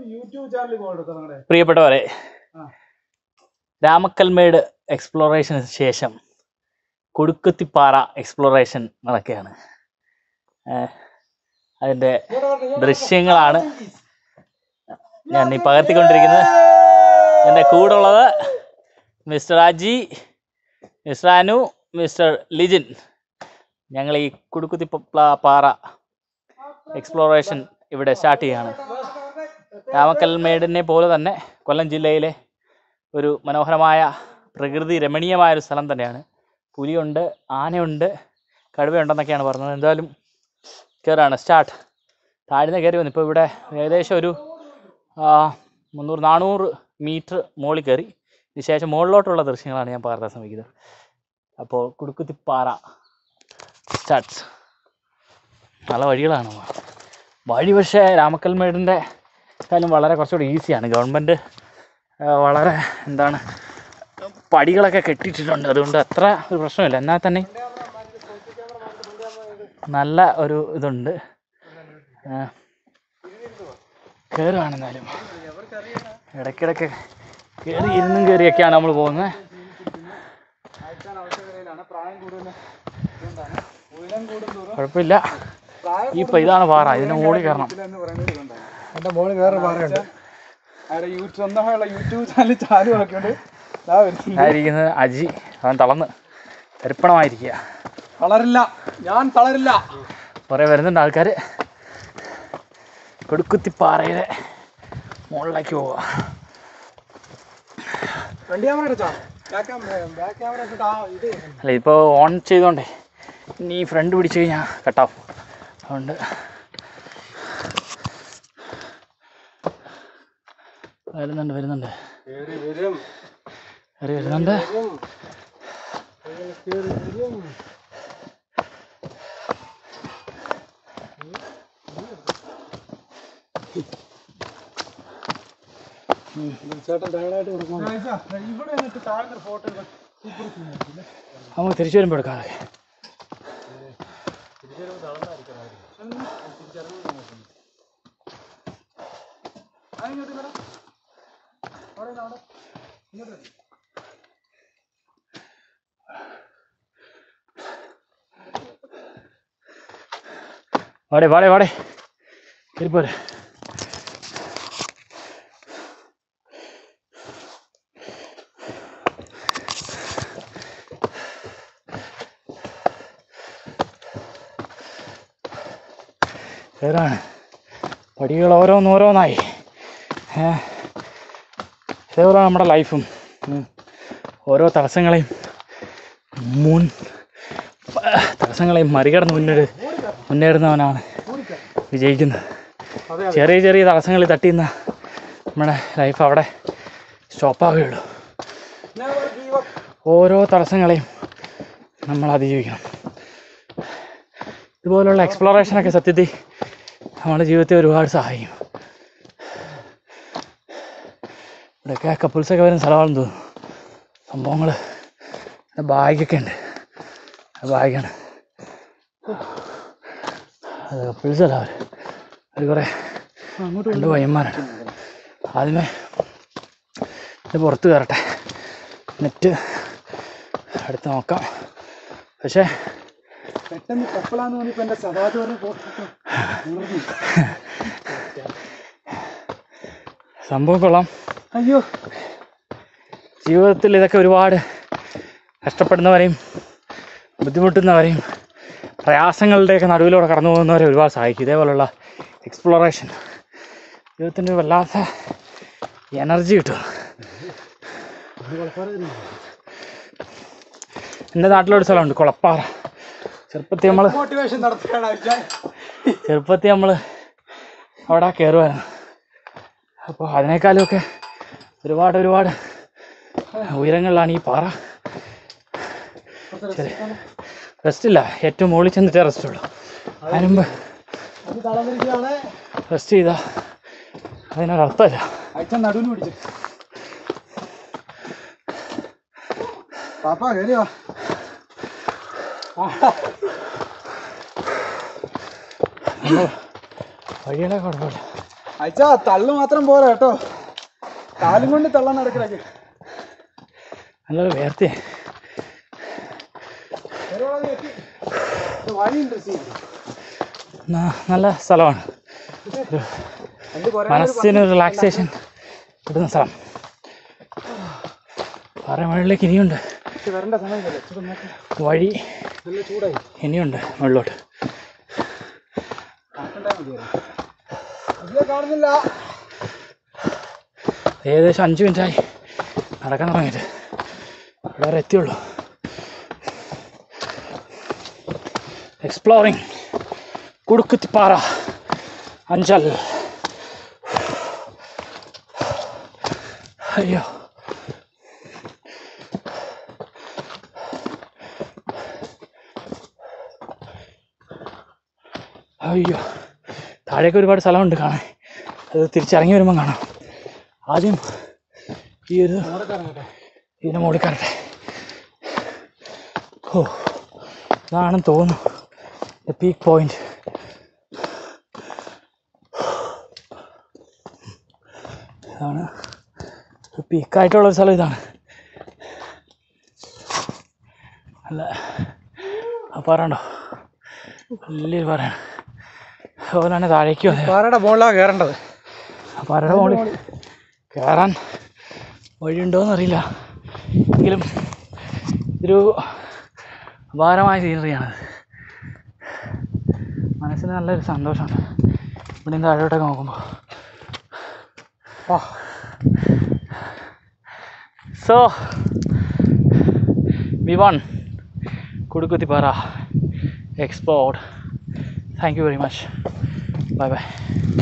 YouTube channel കൊടുത്തോ നിങ്ങളുടെ പ്രിയപ്പെട്ടവരെ ആ. രാമക്കൽമേട് എക്സ്പ്ലോറേഷന് ശേഷം കുടുക്കുത്തിപ്പാറ എക്സ്പ്ലോറേഷൻ നടക്കുകയാണ് ഏഹ് അതിൻ്റെ ദൃശ്യങ്ങളാണ് ഞാൻ ഈ പകർത്തിക്കൊണ്ടിരിക്കുന്നത് എൻ്റെ കൂടെ ഉള്ളത് Mr Aji Mr Anu Mr Lijin ഞങ്ങൾ ഈ കുടുക്കുത്തി പ- പാറ എക്സ്പ്ലോറേഷൻ ഇവിടെ സ്റ്റാർട്ട് ചെയ്യുകയാണ് രാമക്കൽമേടിനെ പോലെ തന്നെ കൊല്ലം ജില്ലയിലെ ഒരു മനോഹരമായ പ്രകൃതി രമണീയമായ ഒരു സ്ഥലം തന്നെയാണ് പുലിയുണ്ട് ആനയുണ്ട് കടുവയുണ്ടെന്നൊക്കെയാണ് പറഞ്ഞത് എന്തായാലും കയറാണ് സ്റ്റാർട്ട് താഴ്ന്ന കയറി വന്നു ഇപ്പോൾ ഇവിടെ ഏകദേശം ഒരു ആ, മുന്നൂറ് നാനൂറ് മീറ്റർ മുകളിൽ കയറി ഇതിന് ശേഷം മുകളിലോട്ടുള്ള ദൃശ്യങ്ങളാണ് ഞാൻ പകർത്താൻ ശ്രമിക്കുന്നത് അപ്പോൾ കുടുക്കുത്തിപ്പാറ സ്റ്റാർട്ട്സ് നല്ല വഴികളാണ് വഴി പക്ഷേ രാമക്കൽമേടിൻ്റെ കാര്യം വളരെ കുറച്ചുകൂടി ഈസിയാണ് ഗവൺമെൻറ് വളരെ എന്താണ് പടികളൊക്കെ കെട്ടിയിട്ടിട്ടുണ്ട് അതുകൊണ്ട് അത്ര ഒരു പ്രശ്നമില്ല എന്നാൽ തന്നെ നല്ല ഒരു ഇതുണ്ട് കയറുകയാണ് എന്നാലും ഇടയ്ക്കിടയ്ക്ക് കയറി ഇരുന്നും കയറിയൊക്കെയാണ് നമ്മൾ പോകുന്നത് അയച്ചാൻ ആവശ്യകതയിലാണ് പ്രായം കൂടുതൽ അതുകൊണ്ടാണ് ഉയരം കൂടുന്തോറും കുഴപ്പമില്ല പ്രായം ഈ ഇപ്പം ഇതാണ് പാറ ഇതിന് മുകളിൽ കയറണം എന്ന് പറയുന്നത് ഇതുകൊണ്ടാണ് എന്റെ മോള് വേറെ പറയുണ്ട് അവിടെ യൂട്യൂബ് സ്വന്തമായുള്ള യൂട്യൂബ് ചാനൽ ചാലു ആക്കിയോണ്ട് ദാ വരുന്നു. ആയിരിക്കുന്നത് അജി അവൻ തളർന്ന് തരിപ്പണമായിരിക്കുക തളരില്ല ഞാൻ തളരില്ല കുറേ വരുന്നുണ്ട് ആൾക്കാർ കൊടുക്കുത്തിപ്പാറയുടെ മുകളിലേക്ക് പോവുക ഫ്രണ്ട് ക്യാമറ അടച്ചാ ബാക്ക് ക്യാമറ ബാക്ക് ക്യാമറ വെച്ചിട്ട് ആ ഇത് അല്ല ഇപ്പോൾ ഓൺ ചെയ്തോണ്ടേ ഇനി ഫ്രണ്ട് പിടിച്ചു കഴിഞ്ഞാൽ കട്ടാവും അതുകൊണ്ട് വരുന്നുണ്ട് വരുന്നുണ്ട് കേറി വരും കയറി വരുന്നുണ്ട് വരും കേറി വരും ചേട്ടൻ താഴായിട്ട് ഇവിടെ എന്നിട്ട് താഴ്ന്ന ഫോട്ടോ സൂപ്പർ സീനായിരിക്കും നമുക്ക് തിരിച്ചു വരുമ്പോൾ എടുക്കാം അതൊക്കെ അതിങ്ങോട്ട് വരാം അവിടെ നിന്ന് അവിടെ ഇങ്ങോട്ട് വരും വാടേ വാടേ വാടേ കയറിപ്പോരെ കയറാണ് പടികൾ ഓരോന്നോരോന്നായി ഏ ഇതേപോലെ നമ്മുടെ ലൈഫും ഉം. ഓരോ തടസ്സങ്ങളെയും മുൻ തടസ്സങ്ങളെയും മറികടന്ന് മുന്നേറി മുന്നേറുന്നവനാണ് വിജയിക്കുന്നത് അതെ ചെറിയ ചെറിയ തടസ്സങ്ങളിൽ തട്ടിയുന്ന നമ്മുടെ ലൈഫ് അവിടെ സ്റ്റോപ്പാവുകയുള്ളൂ never give up ഓരോ തടസ്സങ്ങളെയും നമ്മൾ അതിജീവിക്കണം ഇതുപോലുള്ള എക്സ്പ്ലോറേഷനൊക്കെ സത്യത്തിൽ നമ്മുടെ ജീവിതത്തെ ഒരുപാട് സഹായിക്കും ഇവിടെയൊക്കെ കപ്പിൾസൊക്കെ വരുന്ന സ്ഥലമാണെന്ന് തോന്നുന്നു സംഭവങ്ങൾ ബാഗൊക്കെ ഉണ്ട് ബാഗാണ് അത് കപ്പിൾസ് അല്ല അവർ അവർ കുറേ അങ്ങോട്ട് രണ്ട് പയ്യന്മാരാണ് ആദ്യമേ ഇത് പുറത്ത് കയറട്ടെ നെറ്റ് അടുത്ത് നോക്കാം പക്ഷേ പെട്ടെന്ന് കപ്പലാന്ന് തോന്നിയപ്പോ എന്റെ സദാജ് പറഞ്ഞ ഫോട്ടോ സംഭവം കൊള്ളാം അയ്യോ ജീവിതത്തിൽ ഇതൊക്കെ ഒരുപാട് കഷ്ടപ്പെടുന്നവരെയും ബുദ്ധിമുട്ടുന്നവരെയും പ്രയാസങ്ങളുടെയൊക്കെ നടുവിലൂടെ കടന്നു പോകുന്നവരെ ഒരുപാട് സഹായിക്കും ഇതേപോലുള്ള എക്സ്പ്ലോറേഷൻ ജീവിതത്തിൻ്റെ വല്ലാത്ത എനർജി കിട്ടും എൻ്റെ നാട്ടിലൊരു സ്ഥലമുണ്ട് കുളപ്പാറ ചെറുപ്പത്തിൽ നമ്മൾ മോട്ടിവേഷൻ നടത്തുകയാണ് അയച്ചാൻ ചെറുപ്പത്തിൽ നമ്മൾ അവിടെ കയറുമായിരുന്നു അപ്പോൾ അതിനേക്കാളുമൊക്കെ ഒരുപാട് ഒരുപാട് ഉയരങ്ങളിലാണ് ഈ പാറ ശരി റെസ്റ്റ് ഇല്ല ഏറ്റവും മുകളിൽ ചെന്നിട്ടേ റെസ്റ്റ് ഉള്ളൂ അതിന് മുമ്പ് അത് തളർന്നിരിക്കുകയാണ് റെസ്റ്റ് ചെയ്താൽ അതിനൊരർത്ഥമില്ല അയച്ചാൻ നടുവിന് പിടിച്ചു പാപ്പ കയറി വാ നമ്മൾ വഴികളെ കുഴപ്പമില്ല അയച്ചാ തള്ളു മാത്രം പോരാ കേട്ടോ കാലും കൊണ്ട് തള്ളാൻ നടക്കിടക്ക് നല്ലൊരു വേർത്തി വഴി ഇൻട്രസ്റ്റിംഗ് നല്ല സ്ഥലമാണ് എന്ത് കുറേ മനസ്സിന് റിലാക്സേഷൻ കിട്ടുന്ന സ്ഥലം പാറ മുകളിലേക്ക് ഇനിയുണ്ട് വരേണ്ട സമയമല്ലേ ചൂട് നോക്കി വഴി നല്ല ചൂടായി ഇനിയുണ്ട് മുകളിലോട്ട് കാക്കണ്ടാ മതിയായിരുന്നു ഇതിലെ കാണുന്നില്ല ഏകദേശം അഞ്ച് മിനിറ്റായി നടക്കാൻ തുടങ്ങിയിട്ട് ഇവിടെ വരെ എത്തിയുള്ളൂ എക്സ്പ്ലോറിങ് കുടുക്കുത്തിപ്പാറ അഞ്ചൽ അയ്യോ അയ്യോ താഴേക്ക് ഒരുപാട് സ്ഥലമുണ്ട് കാണാൻ അത് തിരിച്ചിറങ്ങി വരുമ്പം കാണാം ആദ്യം ഈ ഒരു അവിടെ കറങ്ങട്ടെ ഇതിന് മുകളിൽ കയറട്ടെ ഓ ഇതാണെന്ന് തോന്നുന്നു ദ പീക്ക് പോയിന്റ് ഇതാണ് പീക്കായിട്ടുള്ളൊരു സ്ഥലം ഇതാണ് അല്ല ആ പാറണ്ടോ വലിയൊരു പാറയാണ് അതുപോലെ തന്നെ താഴേക്ക് വന്നത് പാറയുടെ മുകളിലാണ് കയറേണ്ടത് ആ പാറയുടെ മുകളിൽ കയറാൻ വഴിയുണ്ടോയെന്ന് അറിയില്ല എങ്കിലും ഒരു അപാരമായ സീനറിയാണത് മനസ്സിന് നല്ലൊരു സന്തോഷമാണ് ഇവിടെ നിന്ന് താഴോട്ടൊക്കെ നോക്കുമ്പോൾ so we one Kudukkuthippara export thank you very much bye by